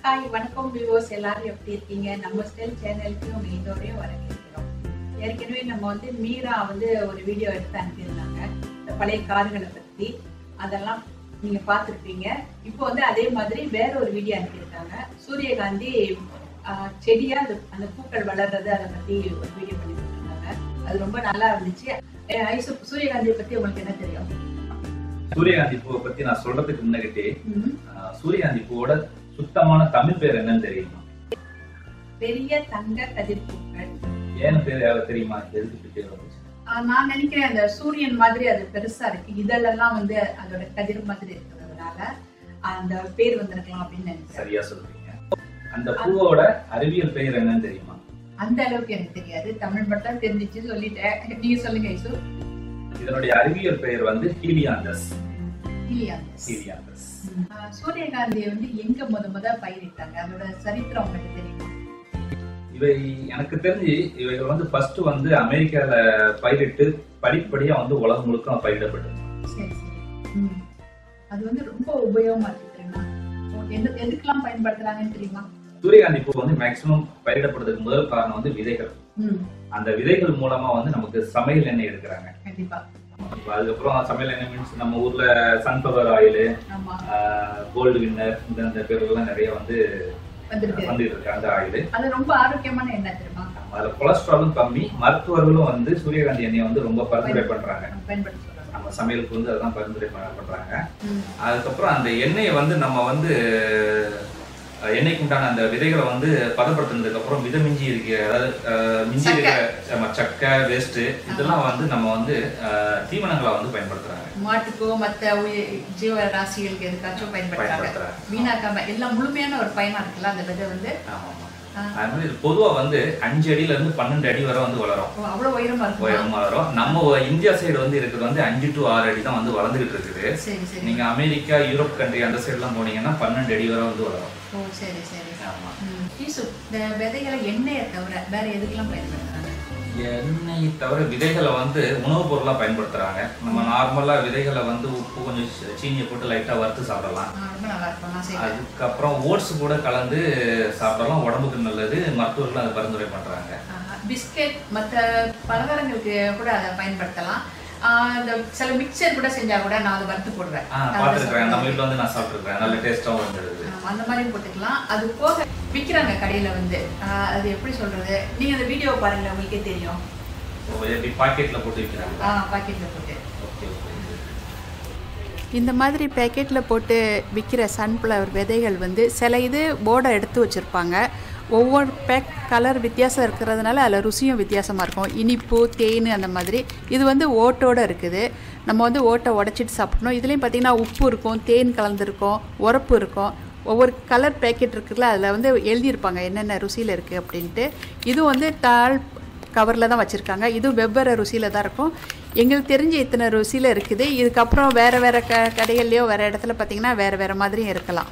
Hi வணக்கம் விவோஸ் எல்லாரும் எப்படி இருக்கீங்க நம்ம ஸ்டைல் சேனலுக்கு உங்க இதோடய வரவேற்கிறோம் ஏற்கனவே நம்ம வந்து மீரா வந்து ஒரு வீடியோ எடுத்து அனுப்பியிருந்தாங்க இந்த பழைய கார்களை பத்தி அதெல்லாம் நீங்க பார்த்துருப்பீங்க இப்போ வந்து அதே மாதிரி வேற ஒரு வீடியோ அனுப்பியிருக்காங்க சூரியகாந்தி ஆஹ், செடியா அது அந்த பூக்கள் வளர்றது அதை பத்தி ஒரு வீடியோ பண்ணி கொடுத்துருந்தாங்க அது ரொம்ப நல்லா இருந்துச்சு அஹ், ஐசு சூரியகாந்தியை பத்தி உங்களுக்கு என்ன தெரியும் சூரியகாந்தி பூவை பத்தி நான் சொல்றதுக்கு முன்னாடிட்டே ம். ஆஹ், சூரியகாந்தி பூவோட சுத்தமான தமிழ் பேர் என்னன்னு தெரியுமா பெரிய தங்க கதிர் பூக்கள் ஏன்னு பேர் யாராவது தெரியுமா எதுக்கு இப்படி பேர் வந்துச்சு ஆஹ் நான் நினைக்கிறேன் அந்த சூரியன் மாதிரி அது பெருசா இருக்கு இதழெல்லாம் வந்து அதோட கதிர் மாதிரி இருக்கிறதுனால அந்த பேர் வந்திருக்கலாம் அப்படின்னு நினைக்கிறேன் சரியா சொல்றீங்க அந்த பூவோட அறிவியல் பெயர் என்னன்னு தெரியுமா அந்த அளவுக்கு எனக்கு தெரியாது தமிழ் மட்டும் தான் தெரிஞ்சிச்சு சொல்லிட்டேன் நீங்க சொல்லுங்க ஐசு இதனுடைய அறிவியல் பெயர் வந்து ஹீலியாந்தஸ் ஹீலியாந்தஸ். ஹீலியாந்தஸ் ஆஹ் சூரியகாந்தியை வந்து எங்க முத முத பயிரிட்டாங்க அதோட சரித்திரம் உங்களுக்கு தெரியுமா இவை எனக்கு தெரிஞ்சு இவைகள் வந்து ஃபர்ஸ்ட் வந்து அமெரிக்கால பயிரிட்டு படிப்படியா வந்து உலகம் முழுக்க பயிரிடப்பட்டது சரி சரி ம். அது வந்து ரொம்ப உபயோகமா இருக்கு தெரியுமா எந்த எதுக்கெல்லாம் பயன்படுத்துறாங்கன்னு தெரியுமா சூரியகாந்தி பூ வந்து மேக்சிமம் பயிரிடப்படுறதுக்கு முதல் காரணம் வந்து விதைகள் ம் அந்த விதைகள் மூலமா வந்து நமக்கு சமையல் எண்ணெய் எடுக்கிறாங்க கண்டிப்பா இப்ப அதுக்கப்புறம் சமையல் எண்ணெய் மீன்ஸ் நம்ம ஊர்ல சன்ஃபிளவர் ஆயில் ஆமா கோல்டு வின்னர் இந்த இந்த பேர்கள்லாம் நிறைய வந்து வந்திருக்கு வந்துட்டு இருக்கு அந்த ஆயில் அது ரொம்ப ஆரோக்கியமான எண்ணெய் தெரியுமா அதுல கொலஸ்ட்ராலும் கம்மி மருத்துவர்களும் வந்து சூரியகாந்தி எண்ணெயை வந்து ரொம்ப பரிந்துரை பண்றாங்க நம்ம பயன்படுத்த சொல்றாங்க நம்ம சமையலுக்கு வந்து அதான் பரிந்துரை ப- பண்றாங்க ம். அதுக்கப்புறம் அந்த எண்ணெயை வந்து நம்ம வந்து அஹ், எண்ணெய்க்கு உண்டான அந்த விதைகளை வந்து பதப்படுத்தினதுக்கு அப்புறம் மித மிஞ்சி இருக்கிற அதாவது அஹ், மிஞ்சி சக்கை. இருக்கிற ஆமா, சக்கை வேஸ்ட் இதெல்லாம் வந்து நம்ம வந்து அஹ், தீவனங்களா வந்து பயன்படுத்துறாங்க மாட்டுக்கோ மத்த உயி- ஜீவ ராசிகளுக்கு எதுக்காச்சும் பயன்படுத்துறாங்க பயன்படுத்துறாங்க வீணாக்காம எல்லாம் முழுமையான ஒரு பயனா இருக்குல்ல அந்த விதை வந்து ஆமா ஆமா ஆ. அது மாதிரி இது பொதுவா வந்து அஞ்சு அடியில இருந்து பன்னெண்டு அடி வரை வந்து வளரும் ஓ, அவ்வளவு உயரமா இருக்குமா உயரமா வளரும் நம்ம இந்தியா சைடு வந்து இருக்கிறது வந்து அஞ்சு டு ஆறு அடி தான் வந்து வளர்ந்துகிட்டு இருக்குது சரி சரி நீங்க அமெரிக்கா யூரோப் கண்ட்ரி அந்த சைடு எல்லாம் போனீங்கன்னா பன்னெண்டு அடி வரை வந்து வளரும் ஓ சரி சரி ஆமா ம். ஈசு இந்த விதைகளை எண்ணெயை தவிர வேற எதுக்கெல்லாம் பயன்படுத்துறாங்க எண்ணெய் தவிர விதைகளை வந்து உணவுப் பொருளா பயன்படுத்துறாங்க நம்ம நார்மலா விதைகளை வந்து உப்பு கொஞ்சம் சீ- சீனியை போட்டு லைட்டா வறுத்து சாப்பிடலாம் ஆ, ரொம்ப நல்லா இருக்கும் நான் செய்வேன் அதுக்கப்புறம் ஓட்ஸ் கூட கலந்து சாப்பிடலாம் உடம்புக்கு நல்லது மருத்துவர்கள் அதை பரிந்துரை பண்றாங்க பிஸ்கெட் மற்ற பலகாரங்களுக்கு கூட அதை பயன்படுத்தலாம் ஆ, இந்த சில மிக்சர் கூட செஞ்சா கூட நான் அதை வறுத்து போடுவேன் ஆஹ் அதை பார்த்துருக்கேன் நம்ம சாப்பிடுவேன். வீட்டில் வந்து நான் சாப்பிட்டுருக்கேன் நல்ல டேஸ்டாகவும் இருந்தது ஆமா, அந்த மாதிரி போட்டுக்கலாம் அது போக விற்கிறாங்க கடையில வந்து ஆஹ் அது எப்படி சொல்றது நீங்க அந்த வீடியோ பாருங்க உங்களுக்கே தெரியும் ஓ, எப்படி பாக்கெட்ல போட்டு வைக்கிறாங்க ஆஹ் பாக்கெட்ல போட்டு ஓகே ஓகே இந்த மாதிரி பேக்கெட்டில் போட்டு விற்கிற சன்ஃப்ளவர் விதைகள் வந்து சில இது போர்டை எடுத்து வச்சுருப்பாங்க ஒவ்வொரு பேக் கலர் வித்தியாசம் இருக்கிறதுனால அதில் ருசியும் வித்தியாசமாக இருக்கும் இனிப்பு தேன் அந்த மாதிரி இது வந்து ஓட்டோடு இருக்குது நம்ம வந்து ஓட்டை உடச்சிட்டு சாப்பிடணும் இதுலேயும் பார்த்திங்கன்னா உப்பு இருக்கும் தேன் கலந்துருக்கும் உரப்பு இருக்கும் ஒவ்வொரு கலர் பேக்கெட் இருக்குல்ல அதில் வந்து எழுதியிருப்பாங்க என்னென்ன ருசியில் இருக்குது அப்படின்ட்டு இது வந்து தாழ் கவரில் தான் வச்சுருக்காங்க இதுவும் வெவ்வேறு ருசியில் தான் இருக்கும் எங்களுக்கு தெரிஞ்ச இத்தனை ருசியில் இருக்குது இதுக்கப்புறம் வேறு வேறு க கடைகள்லையோ வேறு இடத்துல பார்த்தீங்கன்னா வேறு வேறு மாதிரியும் இருக்கலாம்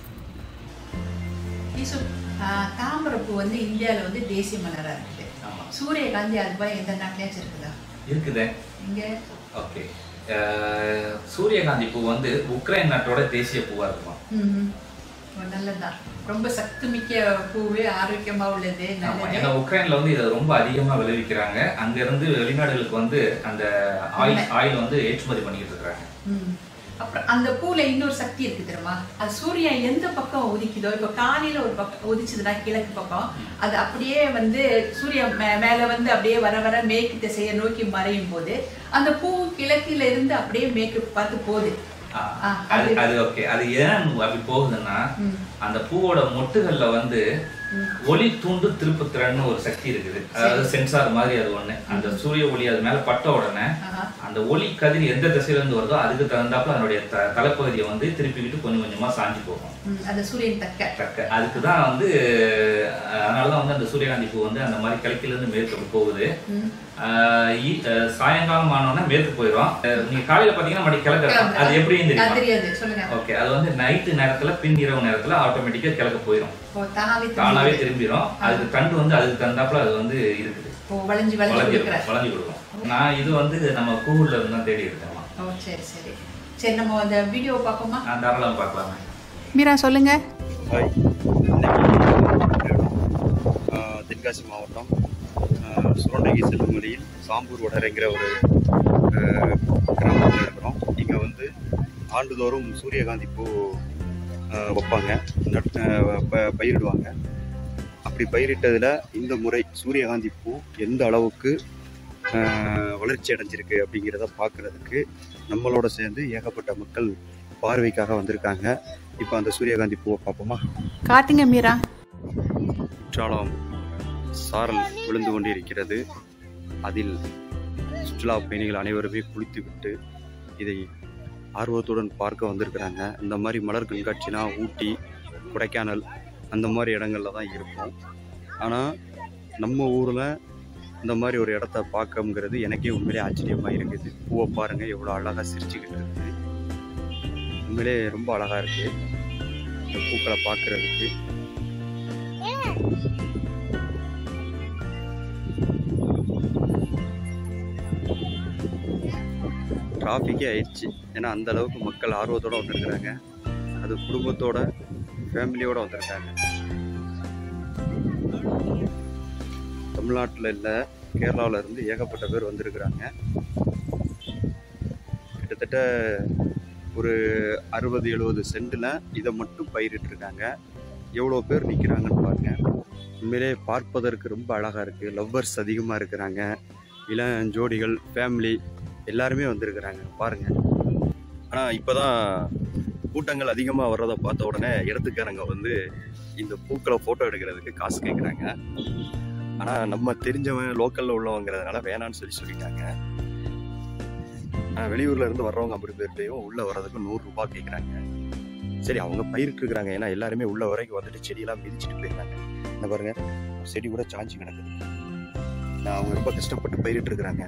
ஈசு ஆஹ் தாமரைப்பூ வந்து இந்தியாவில் வந்து தேசிய மலரா இருக்குது ஆமா சூரியகாந்தி அது போல எந்த நாட்டிலேயாச்சும் இருக்குதா இருக்குதே இங்க ஓகே அஹ், சூரியகாந்தி பூ வந்து உக்ரைன் நாட்டோட தேசிய பூவா இருக்குமா ம் நல்லதுதான் ரொம்ப சக்தி மிக்க பூவு ஆரோக்கியமா உள்ளது ஆமா நல்லது ஏன்னா உக்ரைன்ல வந்து இதை ரொம்ப அதிகமா விளைவிக்கிறாங்க அங்க இருந்து வெளிநாடுகளுக்கு வந்து அந்த ஆயில் ஆயில் வந்து ஏற்றுமதி பண்ணிக்கிட்டு இருக்காங்க ம். அப்புறம் அந்த பூல இன்னொரு சக்தி இருக்கு தெரியுமா அது சூரியன் எந்த பக்கம் உதிக்குதோ இப்ப காலையில ஒரு பக்கம் உதிச்சதுன்னா கிழக்கு பக்கம் அது அப்படியே வந்து சூரியன் மே- மேல வந்து அப்படியே வர வர மேற்கு திசையை நோக்கி மறையும் போது அந்த பூ கிழக்குல இருந்து அப்படியே மேற்கு பார்த்து போகுது ஆ, ஆ, அது அது- அது ஓகே அது ஏன் அப்படி போகுதுன்னா ம். அந்த பூவோட மொட்டுகள்ல வந்து ஒளி தூண்டு திருப்புத்திறன்னு ஒரு சக்தி இருக்குது அதாவது சென்சார் மாதிரி அது ஒண்ணு அந்த சூரிய ஒளி அது மேல பட்ட உடனே ஆஹா. அந்த ஒளி கதிர் எந்த திசையில இருந்து வருதோ அதுக்கு தகுந்தாப்புல அதனுடைய த- தலைப்பகுதியை வந்து திருப்பிக்கிட்டு கொஞ்சம் கொஞ்சமா சாஞ்சு போகும் ம், அந்த சூரியன் தக்க தக்க அதுக்கு தான் வந்து அஹ், அதனாலதான் வந்து அந்த சூரியகாந்தி பூ வந்து அந்த மாதிரி கிழக்கில இருந்து மேற்கு அப்படி போகுது ம். அஹ், ஈ- அஹ், சாயங்காலம் ஆனோடனே மேற்கு போயிடும் அஹ், நீங்க காலையில பாத்தீங்கன்னா மறுபடியும் கிழக்கு இருக்கும். அது எப்படின்னு அது தெரியுமா தெரியாது சொல்லுங்க ஓகே அது வந்து நைட்டு நேரத்துல பின் இரவு நேரத்துல ஆட்டோமேட்டிக்கா கிழக்கு போயிடும் ஓ தானாவே தானாவே தெரியுது. திரும்பிடும் அதுக்கு தண்டு வந்து அதுக்கு தகுந்தாப்புல அது வந்து இருக்குது ஓ வளைஞ்சு வளைஞ்சு வளைஞ்சு இருக்கிற வளைஞ்சு கொடுக்கும் நான் இது வந்து நம்ம கூகுள்ல இருந்து தான் தேடி எடுத்தேன் ஓ சரி சரி சரி நம்ம அந்த வீடியோ பார்ப்போமா நான் தாராளம் பார்க்கலாமே மீரா சொல்லுங்கள் ஹாய் இன்னைக்கு ஆஹ், தென்காசி மாவட்டம் ஆஹ், சுரண்டகி செல்லும் வழியில் சாம்பூர் வடரைங்கிற ஒரு ஆஹ், கிராமத்தில் இருக்கிறோம் இங்கே வந்து ஆண்டுதோறும் சூரியகாந்தி பூ ஆஹ், வைப்பாங்க நட் ஆஹ், ப- பயிரிடுவாங்க அப்படி பயிரிட்டதில் இந்த முறை சூரியகாந்தி பூ எந்த அளவுக்கு ஆஹ், வளர்ச்சி அடைஞ்சிருக்கு அப்படிங்கிறத பார்க்குறதுக்கு நம்மளோட சேர்ந்து ஏகப்பட்ட மக்கள் பார்வைக்காக வந்திருக்காங்க இப்போ அந்த சூரியகாந்தி பூவை பார்ப்போமா காட்டுங்க மீரா குற்றாலம் சாரல் விழுந்து கொண்டிருக்கிறது அதில் சுற்றுலா பயணிகள் அனைவருமே குளித்துவிட்டு இதை ஆர்வத்துடன் பார்க்க வந்திருக்கிறாங்க இந்த மாதிரி மலர் கண்காட்சினா ஊட்டி கொடைக்கானல் அந்த மாதிரி இடங்கள்ல தான் இருக்கும் ஆனால் நம்ம ஊரில் இந்த மாதிரி ஒரு இடத்த பார்க்கங்கிறது எனக்கே உண்மையிலே ஆச்சரியமாக இருக்குது பூவை பாருங்கள் எவ்வளோ அழகாக சிரிச்சுக்கிட்டு இருக்குது உண்மையிலே ரொம்ப அழகாக இருக்குது இந்த பூக்களை பார்க்குறதுக்கு டிராஃபிக்கே ஆயிடுச்சு ஏன்னா அந்த அளவுக்கு மக்கள் ஆர்வத்தோட வந்திருக்கிறாங்க அது குடும்பத்தோட ஃபேமிலியோட வந்திருக்காங்க தமிழ்நாட்டில் இல்லை கேரளாவில் இருந்து ஏகப்பட்ட பேர் வந்திருக்கிறாங்க கிட்டத்தட்ட ஒரு அறுபது எழுபது சென்டில் இதை மட்டும் பயிரிட்டு இருக்காங்க எவ்வளோ பேர் நிற்கிறாங்கன்னு பாருங்க உண்மையிலே பார்ப்பதற்கு ரொம்ப அழகாக இருக்குது லவ்வர்ஸ் அதிகமாக இருக்கிறாங்க இளம் ஜோடிகள் ஃபேமிலி எல்லாருமே வந்திருக்கிறாங்க பாருங்க ஆனால் இப்போ தான் கூட்டங்கள் அதிகமாக வர்றதை பார்த்த உடனே இடத்துக்காரங்க வந்து இந்த பூக்களை ஃபோட்டோ எடுக்கிறதுக்கு காசு கேட்குறாங்க ஆனால் நம்ம தெரிஞ்சவன் லோக்கலில் உள்ளவங்கிறதுனால வேணான்னு சொல்லி சொல்லிட்டாங்க ஆனால் வெளியூர்ல இருந்து வர்றவங்க அப்படி பேர்ட்டையும் உள்ளே வர்றதுக்கு நூறுரூபா கேட்குறாங்க சரி அவங்க பயிரிட்டு இருக்கிறாங்க ஏன்னா எல்லாருமே உள்ள வரைக்கும் வந்துட்டு செடியெல்லாம் மிதிச்சிட்டு போயிருக்காங்க இந்த பாருங்க ஒரு செடி கூட சாஞ்சி கிடக்குது நான் அவங்க ரொம்ப கஷ்டப்பட்டு பயிரிட்டு இருக்கிறாங்க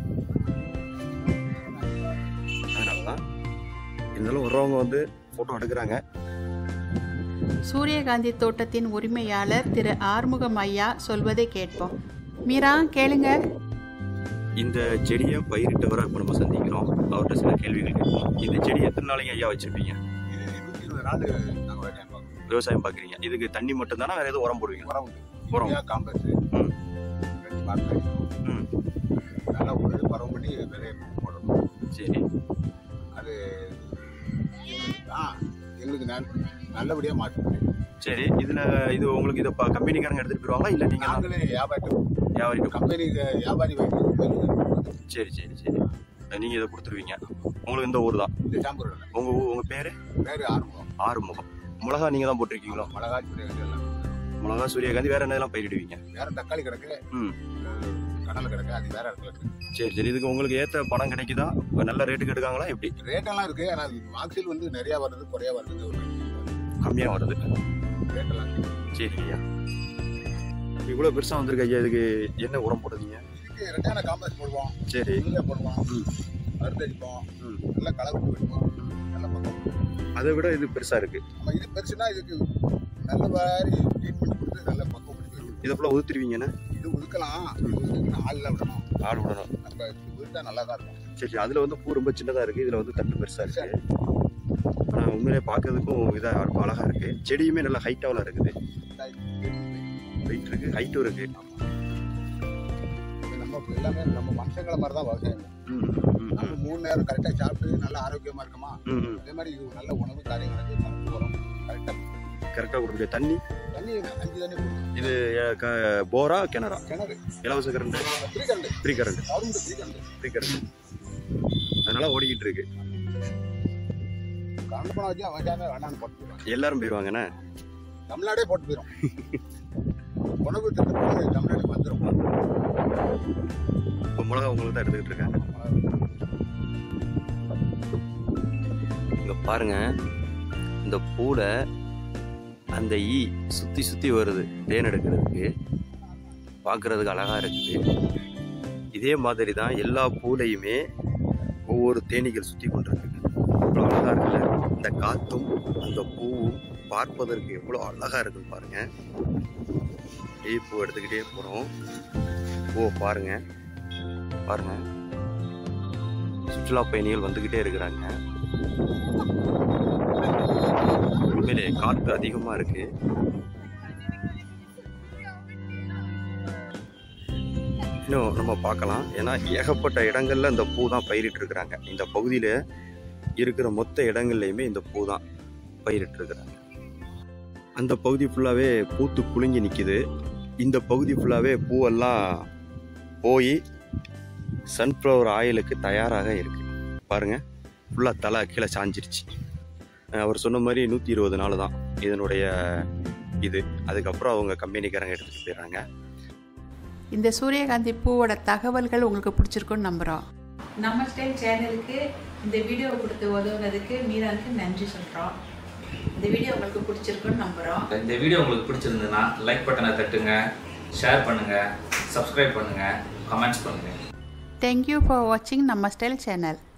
அதனால தான் இருந்தாலும் வர்றவங்க வந்து ஃபோட்டோ எடுக்கிறாங்க சூரியகாந்தி தோட்டத்தின் உரிமையாளர் திரு ஆறுமுகம் ஐயா சொல்வதை கேட்போம் மீரா கேளுங்க இந்த செடியை பயிரிட்டவரை இப்போ நம்ம சந்திக்கிறோம் அவர்கிட்ட சில கேள்விகள் கேட்போம் இந்த செடி எத்தனை நாளைக்கு ஐயா வச்சிருப்பீங்க இது நூற்றி இருபது நாள் நாங்கள் விவசாயம் பார்க்கணும் விவசாயம் பார்க்குறீங்க இதுக்கு தண்ணி மட்டும் தானே வேற எதுவும் உரம் போடுவீங்க உரம் உண்டு உரம் யூரியா, காம்பஸ் ம். ரெண்டு மார்க்கு ம் நல்லா ஒரு பரவ பண்ணி விதைய போடணும் சரி அது எங்களுக்கு தான் எங்களுக்கு நல் நல்லபடியாக மாற்றணும் சரி இதுல இது உங்களுக்கு இதை ப- கம்பெனிக்காரங்க எடுத்துட்டு போயிருவாங்களா இல்லை நீங்க தான் நாங்களே வியாபாரி வியாபாரிக்கு கம்பெனி வியாபாரி வாங்கி சரி சரி சரி நீங்க இதை கொடுத்துருவீங்க உங்களுக்கு இந்த ஊர் தான் இந்த சாம்பூர் உங்க ஊ- உங்க பேரு வேறு ஆரம்பம் ஆறுமுகம் மிளகா நீங்க தான் போட்டிருக்கீங்களோ மிளகா சூரியகாந்தி எல்லாம் மிளகா சூரியகாந்தி வேற என்னதெல்லாம் பயிரிடுவீங்க வேற தக்காளி கிடக்கு ம் அஹ், கடலை கிடக்கு அது வேற இடத்துல இருக்கு சரி சரி இதுக்கு உங்களுக்கு ஏத்த பணம் கிடைக்குதா நல்ல ரேட்டுக்கு எடுக்காங்களா எப்படி ரேட்டெல்லாம் இருக்கு ஆனால் மார்க்சில் வந்து நிறையா வருது குறையா வருது ஒரு கம்மியா வருது ரேட்டெல்லாம் இருக்கு சரி ஐயா இவ்வளவு பெருசா வந்திருக்கு ஐயா இதுக்கு என்ன உரம் போடுறீங்க இதுக்கு ரெண்டான காம்பஸ் போடுவோம் சரி யூரியா போடுவோம் ம். மருந்தடிப்போம் ம். நல்லா களை விட்டு விடுவோம் நல்லா பக்கம் அதை விட இது பெருசா இருக்கு நம்ம இது பெருசுனா இதுக்கு நல்ல மாதிரி ட்ரீட்மெண்ட் கொடுத்து நல்ல பக்கம் பண்ணி போயிடும் இதை ஃபுல்லா உதுத்துருவீங்கன்னா இது ஒதுக்கலாம் இது ஒதுக்கினா ஆள்லாம் விடணும் ஆள் விடணும் நம்ம ஒதுக்கிட்டா நல்லா தான் இருக்கும் சரி அதுல வந்து பூ ரொம்ப சின்னதா இருக்கு இதுல வந்து தட்டு பெருசா இருக்கு ஆனா உண்மையிலே பார்க்கறதுக்கும் இதா ரொம்ப அழகா இருக்கு செடியுமே நல்லா ஹைட்டாவில் இருக்குது வெயிட் இருக்கு ஹைட்டும் இருக்கு இது நம்ம எல்லாமே நம்ம மனுஷங்களை மாதிரி தான் விவசாயம் ம், ம், நம்ம மூணு நேரம் கரெக்டாக சாப்பிட்டு நல்லா ஆரோக்கியமா இருக்கமா ம், ம். அதே மாதிரி இது நல்ல உணவு காரியங்களுக்கு மருந்து உரம் கரெக்டாக கரெக்டா கொடுக்குற தண்ணி தண்ணி அஞ்சு தண்ணி கொடுக்கும் இது அஹ், க- போரா கிணறா கிணறு இலவச current free current free current government free current free current அதனால ஓடிக்கிட்டு இருக்கு கரண்ட் பணம் வச்சு விவசாயமே வேண்டாம்னு போட்டு போயிடுவாங்க எல்லாரும் போயிடுவாங்கண்ணே தமிழ்நாடே போட்டு போயிடும் உணவு திட்டத்துக்கு தமிழ்நாடு வந்துடும் இப்போ மிளகா உங்களுக்கு தான் எடுத்துக்கிட்டு இருக்காங்க இங்க பாருங்க இந்த பூல அந்த ஈ சுத்தி சுத்தி வருது தேன் எடுக்கிறதுக்கு பார்க்கிறதுக்கு அழகா இருக்குது இதே மாதிரி தான் எல்லா பூலையுமே ஒவ்வொரு தேனீகள் சுத்தி கொண்டிருக்கு அவ்வளோ அழகா இருக்குல்ல இந்த காத்தும் அந்த பூவும் பார்ப்பதற்கு எவ்வளோ அழகா இருக்குன்னு பாருங்க அப்படியே பூ எடுத்துக்கிட்டே போறோம் பூவை பாருங்க பாருங்க சுற்றுலா பயணிகள் வந்துக்கிட்டே இருக்கிறாங்க உண்மையிலே காற்று அதிகமாக இருக்குது இன்னும் நம்ம பார்க்கலாம் ஏன்னா ஏகப்பட்ட இடங்கள்ல இந்த பூ தான் பயிரிட்டு இருக்கிறாங்க இந்த பகுதியில் இருக்கிற மொத்த இடங்கள்லையுமே இந்த பூ தான் பயிரிட்டு இருக்கிறாங்க அந்த பகுதி ஃபுல்லாகவே பூத்து குலுங்கி நிற்கிது இந்த பகுதி ஃபுல்லாகவே பூவெல்லாம் போய் சன்ஃப்ளவர் ஆயிலுக்கு தயாராக இருக்கு பாருங்க ஃபுல்லாக தலை கீழே சாஞ்சிருச்சு அஹ் அவர் சொன்ன மாதிரி நூற்றி இருபது நாள் தான் இதனுடைய இது அதுக்கப்புறம் அவங்க கம்பெனிக்காரங்க எடுத்துகிட்டு போயிடுறாங்க இந்த சூரியகாந்தி பூவோட தகவல்கள் உங்களுக்கு பிடிச்சிருக்குன்னு நம்புகிறோம் நம்ம ஸ்டைல் சேனலுக்கு இந்த வீடியோ கொடுத்து உதவுனதுக்கு மீரானுக்கு நன்றி சொல்றோம் இந்த வீடியோ உங்களுக்கு பிடிச்சிருக்குன்னு நம்புறோம் இந்த வீடியோ உங்களுக்கு பிடிச்சிருந்ததுன்னா லைக் பட்டனை தட்டுங்க ஷேர் பண்ணுங்க சப்ஸ்கிரைப் பண்ணுங்க கமெண்ட்ஸ் பண்ணுங்க தேங்க்யூ ஃபார் வாட்சிங் நம்ம ஸ்டைல் சேனல்